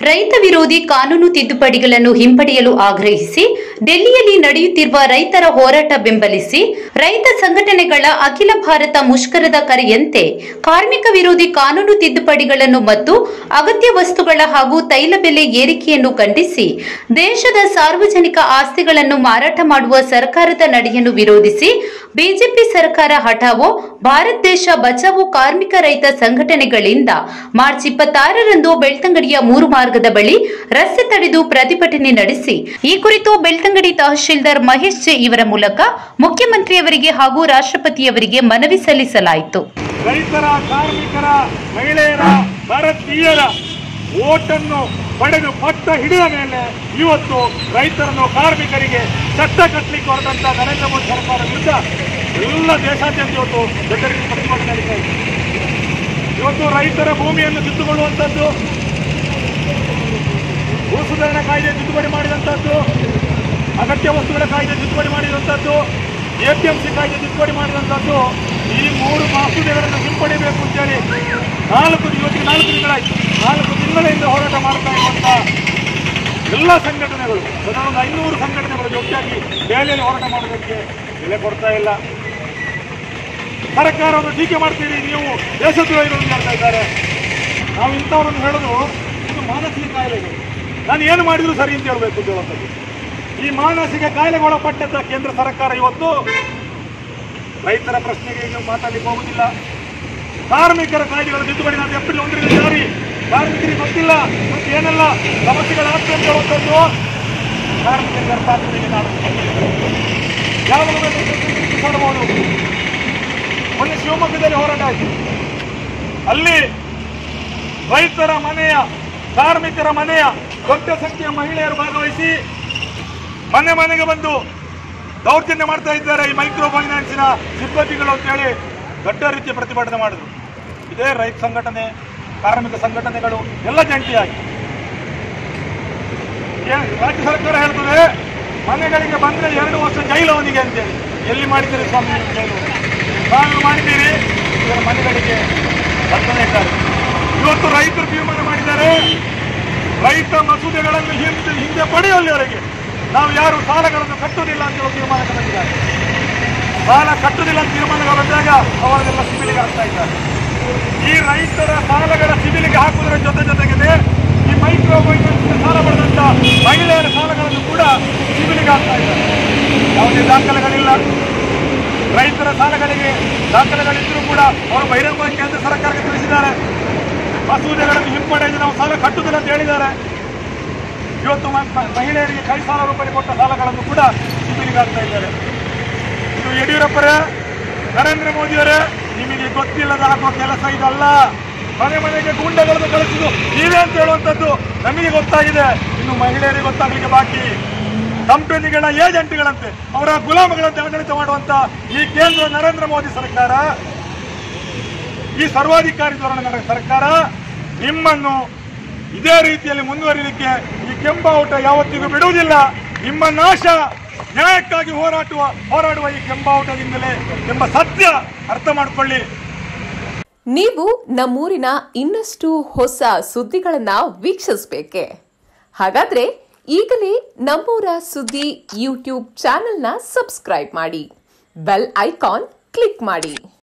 ರೈತ ವಿರೋಧಿ ಕಾನೂನು ತಿದ್ದುಪಡಿಗಳನ್ನು ಹಿಂಪಡೆಯಲು ಆಗ್ರಹಿಸಿ ಡೆಲ್ಲಿಯಲ್ಲಿ ನಡೆಯುತ್ತಿರುವ ರೈತರ ಹೋರಾಟ ಬೆಂಬಲಿಸಿ ರೈತ ಸಂಘಟನೆಗಳ ಅಖಿಲ ಭಾರತ ಮುಷ್ಕರದ ಕರೆಯಂತೆ ಕಾರ್ಮಿಕ ವಿರೋಧಿ ಕಾನೂನು ತಿದ್ದುಪಡಿಗಳನ್ನು ಮತ್ತು ಅಗತ್ಯ ವಸ್ತುಗಳ ಹಾಗೂ ತೈಲ ಬೆಲೆ ಏರಿಕೆಯನ್ನು ಖಂಡಿಸಿ ದೇಶದ ಸಾರ್ವಜನಿಕ ಆಸ್ತಿಗಳನ್ನು ಮಾರಾಟ ಮಾಡುವ ಸರ್ಕಾರದ ನಡೆಯನ್ನು ವಿರೋಧಿಸಿ ಬಿಜೆಪಿ ಸರ್ಕಾರ ಹಠಾವೋ ಭಾರತ್ ದೇಶ ಬಚಾವೋ ಕಾರ್ಮಿಕ ರೈತ ಸಂಘಟನೆಗಳಿಂದ ಮಾರ್ಚ್ ಇಪ್ಪತ್ತಾರರಂದು ಬೆಳ್ತಂಗಡಿಯ ಮೂರು ಮಾರ್ಗದ ಬಳಿ ರಸ್ತೆ ತಡೆದು ಪ್ರತಿಭಟನೆ ನಡೆಸಿ ಈ ಕುರಿತು ಬೆಳ್ತಂಗಡಿ ತಹಶೀಲ್ದಾರ್ ಮಹೇಶ್ ಜೆ ಇವರ ಮೂಲಕ ಮುಖ್ಯಮಂತ್ರಿಯವರಿಗೆ ಹಾಗೂ ರಾಷ್ಟ್ರಪತಿಯವರಿಗೆ ಮನವಿ ಸಲ್ಲಿಸಲಾಯಿತು ರೈತರ ಕಾರ್ಮಿಕರ ಮಹಿಳೆಯರ ಭಾರತೀಯರ ಓಟನ್ನು ಪಡೆದು ಪಟ್ಟ ಹಿಡಿದ ಮೇಲೆ ಇವತ್ತು ರೈತರನ್ನು ಕಾರ್ಮಿಕರಿಗೆ ಚಟ್ಟ ಕಟ್ಟಲಿಕ್ಕೆ ಹೊರಟಂತ ನರೇಂದ್ರ ಮೋದಿ ಸರ್ಕಾರ ವಿರುದ್ಧ ಎಲ್ಲ ದೇಶಾದ್ಯಂತ ಇವತ್ತು ದೊಡ್ಡ ರೀತಿಯ ಪ್ರತಿಭಟನೆ ನಡೀತಾ ಇದೆ ಇವತ್ತು ರೈತರ ಭೂಮಿಯನ್ನು ಕಿತ್ತುಕೊಳ್ಳುವಂಥದ್ದು ಭೂ ಸುಧಾರಣಾ ಕಾಯ್ದೆ ತಿದ್ದುಪಡಿ ಮಾಡಿದಂಥದ್ದು ಅಗತ್ಯ ವಸ್ತುಗಳ ಕಾಯ್ದೆ ತಿದ್ದುಪಡಿ ಮಾಡಿದಂಥದ್ದು ಎಪಿಎಂಸಿ ಕಾಯ್ದೆ ತಿದ್ದುಪಡಿ ಮಾಡಿದಂಥದ್ದು ಈ ಮೂರು ಮಸೂದೆಗಳನ್ನು ಹಿಂಪಡಿಬೇಕು ಅಂತೇಳಿ ನಾಲ್ಕು ಇವತ್ತಿಗೆ ನಾಲ್ಕು ತಿಂಗಳಾಯ್ತು ನಾಲ್ಕು ತಿಂಗಳಿಂದ ಹೋರಾಟ ಮಾಡ್ತಾ ಇರುವಂಥ ಎಲ್ಲ ಸಂಘಟನೆಗಳು ಸಾಧಾರಣ ಒಂದು ಐನೂರು ಸಂಘಟನೆಗಳು ಜೊತೆಯಾಗಿ ದೆಹಲಿಯಲ್ಲಿ ಹೋರಾಟ ಮಾಡೋದಕ್ಕೆ ಬೆಲೆ ಕೊಡ್ತಾ ಇಲ್ಲ ಸರ್ಕಾರವನ್ನು ಟೀಕೆ ಮಾಡ್ತೀರಿ ನೀವು ದೇಶದ್ರೋಹಿಗಳು ಅಂತ ಹೇಳ್ತಾ ಇದ್ದಾರೆ ನಾವು ಇಂಥವರನ್ನು ಹೇಳೋದು ಇದು ಮಾನಸಿಕ ಕಾಯಿಲೆಗಳು ನಾನು ಏನು ಮಾಡಿದ್ರು ಸರಿ ಅಂತ ಹೇಳ್ಬೇಕು ಅಂತ ಹೇಳುವಂಥದ್ದು ಈ ಮಾನಸಿಕ ಕಾಯಿಲೆಗೊಳಪಟ್ಟಂತ ಕೇಂದ್ರ ಸರ್ಕಾರ ಇವತ್ತು ರೈತರ ಪ್ರಶ್ನೆಗೆ ನೀವು ಮಾತಾಡ್ಲಿಕ್ಕೆ ಹೋಗುದಿಲ್ಲ ಕಾರ್ಮಿಕರ ಕಾಯ್ದೆಗಳ ತಿದ್ದುಪಡಿ ನಾವು ಏಪ್ರಿಲ್ ಒಂದರಿಂದ ಜಾರಿ ಕಾರ್ಮಿಕರಿಗೆ ಗೊತ್ತಿಲ್ಲ ಮತ್ತು ಏನೆಲ್ಲ ಸಮಸ್ಯೆಗಳಾಗ್ತದೆ ಅಂತ ಹೇಳುವಂಥದ್ದು ಕಾರ್ಮಿಕರ ಗರ್ಭಾಪನೆಗೆ ನಾವು ಯಾವಾಗ ಮಾಡಬಹುದು ಮೊನ್ನೆ ಶಿವಮೊಗ್ಗದಲ್ಲಿ ಹೋರಾಟ ಆಯಿತು ಅಲ್ಲಿ ರೈತರ ಮನೆಯ ಕಾರ್ಮಿಕರ ಮನೆಯ ದೊಡ್ಡ ಸಂಖ್ಯೆಯ ಮಹಿಳೆಯರು ಭಾಗವಹಿಸಿ ಮನೆ ಮನೆಗೆ ಬಂದು ದೌರ್ಜನ್ಯ ಮಾಡ್ತಾ ಇದ್ದಾರೆ ಈ ಮೈಕ್ರೋ ಫೈನಾನ್ಸಿನ ಸಿಬ್ಬಂದಿಗಳು ಅಂತೇಳಿ ದೊಡ್ಡ ರೀತಿಯ ಪ್ರತಿಭಟನೆ ಮಾಡಿದ್ರು ಇದೇ ರೈತ ಸಂಘಟನೆ ಕಾರ್ಮಿಕ ಸಂಘಟನೆಗಳು ಎಲ್ಲ ಜಂಟಿಯಾಗಿ ಏನ್ ರಾಜ್ಯ ಸರ್ಕಾರ ಹೇಳ್ತದೆ ಮನೆಗಳಿಗೆ ಬಂದ್ರೆ ಎರಡು ವರ್ಷ ಜೈಲು ಅವನಿಗೆ ಅಂತೇಳಿ ಎಲ್ಲಿ ಮಾಡಿದ್ದೀರಿ ಸ್ವಾಮಿ ನೀವು ಜೈಲು ತಾವು ಮಾಡಿದ್ದೀರಿ ಇವರ ಮನೆಗಳಿಗೆ ಬರ್ತಾನೆ ಇದ್ದಾರೆ ಇವತ್ತು ರೈತರು ತೀರ್ಮಾನ ಮಾಡಿದ್ದಾರೆ ರೈತ ಮಸೂದೆಗಳನ್ನು ಹಿಂದೆ ಹಿಂದೆ ಪಡೆಯುವಲ್ಲಿವರೆಗೆ ನಾವು ಯಾರು ಸಾಲಗಳನ್ನು ಕಟ್ಟುವುದಿಲ್ಲ ಅಂತ ಹೇಳಿ ತೀರ್ಮಾನ ಬಂದಿದ್ದಾರೆ ಸಾಲ ಕಟ್ಟುವುದಿಲ್ಲ ಅಂತ ತೀರ್ಮಾನಗಳು ಬಂದಾಗ ಅವರನ್ನೆಲ್ಲ ಸಿಬಿಲಿಗೆ ಹಾಕ್ತಾ ಇದ್ದಾರೆ ಈ ರೈತರ ಸಾಲಗಳ ಸಿಬಿಲಿಗೆ ಹಾಕುವುದರ ಜೊತೆ ಜೊತೆಗೆ ಈ ಮೈಕ್ರೋ ಫೈನಾನ್ಸ್ ಸಾಲ ಪಡೆದಂತ ಮಹಿಳೆಯರ ಸಾಲಗಳನ್ನು ಕೂಡ ಸಿಬಿಲಿಗೆ ಹಾಕ್ತಾ ಇದ್ದಾರೆ ಯಾವುದೇ ದಾಖಲೆಗಳಿಲ್ಲ ರೈತರ ಸಾಲಗಳಿಗೆ ದಾಖಲೆಗಳಿದ್ದರೂ ಕೂಡ ಅವರು ಬಹಿರಂಗವಾಗಿ ಕೇಂದ್ರ ಸರ್ಕಾರಕ್ಕೆ ತಿಳಿಸಿದ್ದಾರೆ ಮಸೂದೆಗಳನ್ನು ಹಿಂಪಡೆದು ನಾವು ಸಾಲ ಕಟ್ಟುವುದಿಲ್ಲ ಅಂತ ಹೇಳಿದ್ದಾರೆ ಇವತ್ತು ಮ- ಮ- ಮಹಿಳೆಯರಿಗೆ ಕೈ ಸಾವಿರ ರೂಪಾಯಿ ಕೊಟ್ಟ ಸಾಲಗಳನ್ನು ಕೂಡ ಸಿಬಿಲಿಗೆ ಹಾಕ್ತಾ ಇದ್ದಾರೆ ಇದು ಯಡಿಯೂರಪ್ಪರೇ ನರೇಂದ್ರ ಮೋದಿಯವರೇ ನಿಮಗೆ ಗೊತ್ತಿಲ್ಲದ ಹಾಕುವ ಕೆಲಸ ಇದಲ್ಲ ಮನೆ ಮನೆಗೆ ಗೂಂಡಗಳನ್ನು ಕಳಿಸುವುದು ನೀವೇ ಅಂತ ಹೇಳುವಂಥದ್ದು ನಮಗೆ ಗೊತ್ತಾಗಿದೆ ಇನ್ನು ಮಹಿಳೆಯರಿಗೆ ಗೊತ್ತಾಗಲಿಕ್ಕೆ ಬಾಕಿ ಕಂಪನಿಗಳ ಏಜೆಂಟ್ಗಳಂತೆ ಅವರ ಗುಲಾಮಗಳಂತೆ ಆಡಳಿತ ಮಾಡುವಂತ ಈ ಕೇಂದ್ರ ನರೇಂದ್ರ ಮೋದಿ ಸರ್ಕಾರ ಈ ಸರ್ವಾಧಿಕಾರಿ ಧೋರಣೆಗಳ ಸರ್ಕಾರ ನಿಮ್ಮನ್ನು ಇದೇ ರೀತಿಯಲ್ಲಿ ಮುಂದುವರಿಲಿಕ್ಕೆ ಈ ಕೆಂಬಾವುಟ ಯಾವತ್ತಿಗೂ ಬಿಡುವುದಿಲ್ಲ ನಿಮ್ಮ ನಾಶ ನ್ಯಾಯಕ್ಕಾಗಿ ಹೋರಾಡುವ ಹೋರಾಡುವ ಈ ಕೆಂಬಾವುಟದಿಂದಲೇ ಎಂಬ ಸತ್ಯ ಅರ್ಥ ಮಾಡಿಕೊಳ್ಳಿ ನೀವು ನಮ್ಮೂರಿನ ಇನ್ನಷ್ಟು ಹೊಸ ಸುದ್ದಿಗಳನ್ನ ವೀಕ್ಷಿಸಬೇಕೆ ಹಾಗಾದ್ರೆ ಈಗಲೇ ನಮ್ಮೂರ ಸುದ್ದಿ ಯೂಟ್ಯೂಬ್ ಚಾನೆಲ್ನ ಸಬ್ಸ್ಕ್ರೈಬ್ ಮಾಡಿ ಬೆಲ್ ಐಕಾನ್ ಕ್ಲಿಕ್ ಮಾಡಿ